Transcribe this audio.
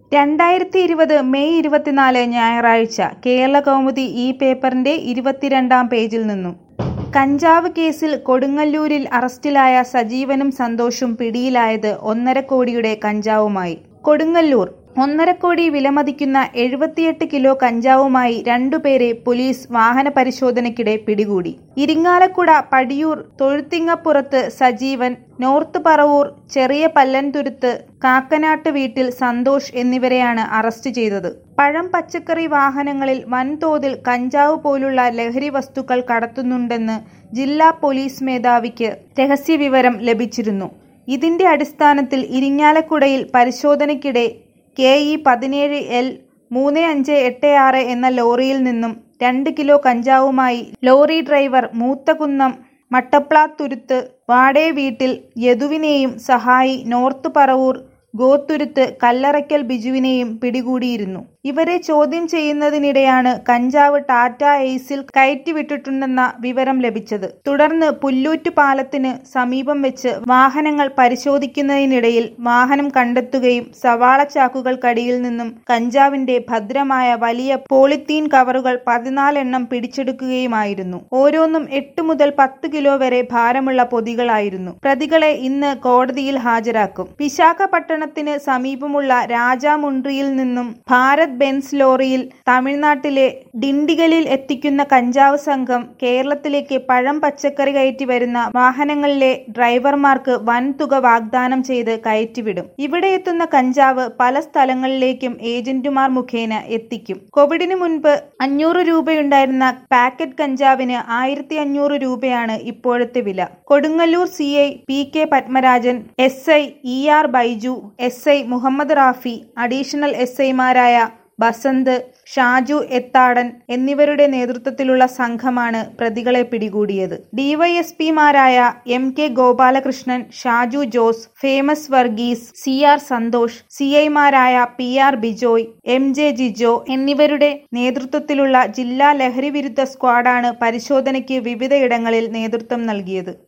രണ്ടായിരത്തി ഇരുപത് മെയ് ഇരുപത്തിനാല് ഞായറാഴ്ച കേരളകൗമുദി ഈ പേപ്പറിന്റെ ഇരുപത്തിരണ്ടാം പേജിൽ നിന്നും കഞ്ചാവ് കേസിൽ കൊടുങ്ങല്ലൂരിൽ അറസ്റ്റിലായ സജീവനും സന്തോഷും പിടിയിലായത് ഒന്നര കോടിയുടെ കഞ്ചാവുമായി കൊടുങ്ങല്ലൂർ ഒന്നര കോടി വിലമതിക്കുന്ന എഴുപത്തിയെട്ട് കിലോ കഞ്ചാവുമായി രണ്ടുപേരെ പോലീസ് വാഹന പരിശോധനയ്ക്കിടെ പിടികൂടി ഇരിങ്ങാലക്കുട പടിയൂർ തൊഴുത്തിങ്ങപ്പുറത്ത് സജീവൻ നോർത്ത് പറവൂർ ചെറിയ പല്ലൻതുരുത്ത് കാക്കനാട്ട് വീട്ടിൽ സന്തോഷ് എന്നിവരെയാണ് അറസ്റ്റ് ചെയ്തത് പഴം പച്ചക്കറി വാഹനങ്ങളിൽ വൻതോതിൽ കഞ്ചാവ് പോലുള്ള ലഹരി വസ്തുക്കൾ കടത്തുന്നുണ്ടെന്ന് ജില്ലാ പോലീസ് മേധാവിക്ക് രഹസ്യവിവരം ലഭിച്ചിരുന്നു ഇതിന്റെ അടിസ്ഥാനത്തിൽ ഇരിങ്ങാലക്കുടയിൽ പരിശോധനയ്ക്കിടെ കെ ഇ പതിനേഴ് എൽ മൂന്ന് അഞ്ച് എട്ട് ആറ് എന്ന ലോറിയിൽ നിന്നും രണ്ട് കിലോ കഞ്ചാവുമായി ലോറി ഡ്രൈവർ മൂത്തകുന്നം മട്ടപ്ലാത്തുരുത്ത് വാടേ വീട്ടിൽ യദുവിനെയും സഹായി നോർത്ത് പറവൂർ ഗോത്തുരുത്ത് കല്ലറയ്ക്കൽ ബിജുവിനെയും പിടികൂടിയിരുന്നു ഇവരെ ചോദ്യം ചെയ്യുന്നതിനിടെയാണ് കഞ്ചാവ് ടാറ്റ എയ്സിൽ കയറ്റിവിട്ടിട്ടുണ്ടെന്ന വിവരം ലഭിച്ചത് തുടർന്ന് പുല്ലൂറ്റ് പാലത്തിന് സമീപം വെച്ച് വാഹനങ്ങൾ പരിശോധിക്കുന്നതിനിടയിൽ വാഹനം കണ്ടെത്തുകയും സവാള ചാക്കുകൾക്കടിയിൽ നിന്നും കഞ്ചാവിന്റെ ഭദ്രമായ വലിയ പോളിത്തീൻ കവറുകൾ പതിനാലെണ്ണം പിടിച്ചെടുക്കുകയുമായിരുന്നു ഓരോന്നും എട്ട് മുതൽ പത്ത് കിലോ വരെ ഭാരമുള്ള പൊതികളായിരുന്നു പ്രതികളെ ഇന്ന് കോടതിയിൽ ഹാജരാക്കും വിശാഖപട്ടണത്തിന് സമീപമുള്ള രാജാമുണ്ട്രിയിൽ നിന്നും ഭാരത് ബെൻസ് ലോറിയിൽ തമിഴ്നാട്ടിലെ ഡിണ്ടിഗലിൽ എത്തിക്കുന്ന കഞ്ചാവ് സംഘം കേരളത്തിലേക്ക് പഴം പച്ചക്കറി കയറ്റി വരുന്ന വാഹനങ്ങളിലെ ഡ്രൈവർമാർക്ക് വൻതുക വാഗ്ദാനം ചെയ്ത് കയറ്റിവിടും ഇവിടെ എത്തുന്ന കഞ്ചാവ് പല സ്ഥലങ്ങളിലേക്കും ഏജന്റുമാർ മുഖേന എത്തിക്കും കോവിഡിന് മുൻപ് അഞ്ഞൂറ് രൂപയുണ്ടായിരുന്ന പാക്കറ്റ് കഞ്ചാവിന് ആയിരത്തി അഞ്ഞൂറ് രൂപയാണ് ഇപ്പോഴത്തെ വില Kodungallur C I P K Padmarajan S I E R Baiju S I Muhammad Rafi additional S ഐമാരായ ബസന്ത് ഷാജു എത്താടൻ എന്നിവരുടെ നേതൃത്വത്തിലുള്ള സംഘമാണ് പ്രതികളെ പിടികൂടിയത് ഡിവൈഎസ്പിമാരായ M K Gopalakrishnan Shaju Jose Famous Varghese C R Santhosh C ഐമാരായ P R Bijoy M J Jijo എന്നിവരുടെ നേതൃത്വത്തിലുള്ള ജില്ലാ ലഹരി വിരുദ്ധ സ്ക്വാഡാണ് പരിശോധനയ്ക്ക് വിവിധയിടങ്ങളിൽ നേതൃത്വം നൽകിയത്